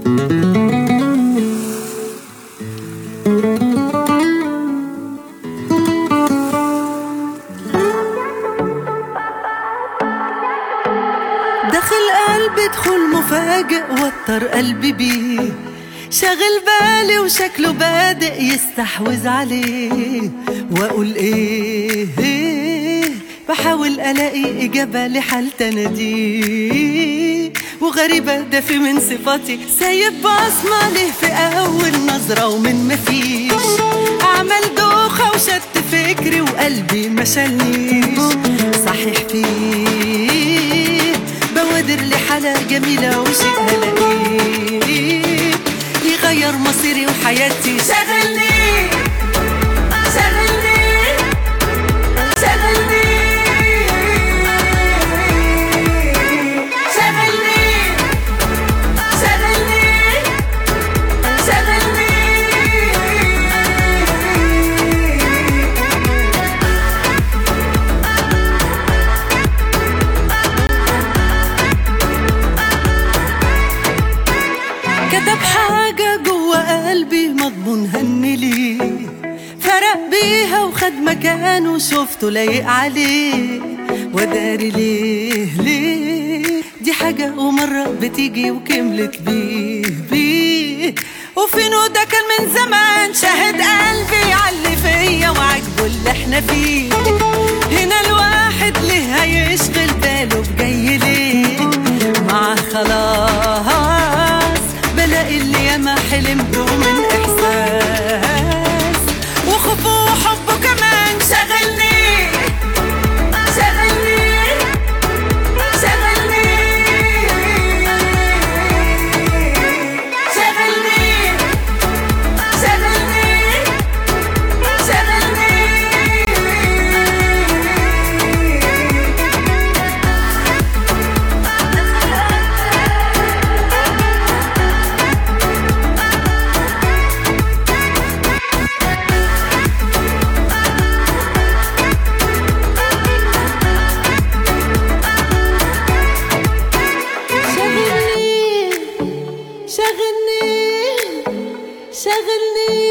دخل قلبي دخول مفاجئ وتر قلبي بيه شاغل بالي وشكله بادئ يستحوذ عليه واقول ايه, إيه بحاول الاقي اجابه لحالتي انا دي وغريبه ده في من صفاتي سايب بصمه ليه في اول نظره ومن مفيش اعمل دوخه وشت فكري وقلبي ما شالنيش صحيح فيه بوادر لحالة جميلة وشيء هلاقيه يغير مصيري وحياتي شغلني شغلني شغلني شغلني شغلني شغلني كتب حاجة جوا قلبي مضمون هنلي فرق بيها وخد مكانه شفته لايق عليه وداري ليه ليه دي حاجة ومرة بتيجي وكملت بيه بيه وفين وده كان من زمان شاهد قلبي علي فيا وعجبه اللي احنا فيه هنا الواحد ليه هيشغل باله بجاي ليه مع خلاص بلاقي اللي ياما حلم من احساس وخوفه وحبه كمان شغلني شغلني شغلني شغلني شغلني شغلني شغلني شغلني شغلني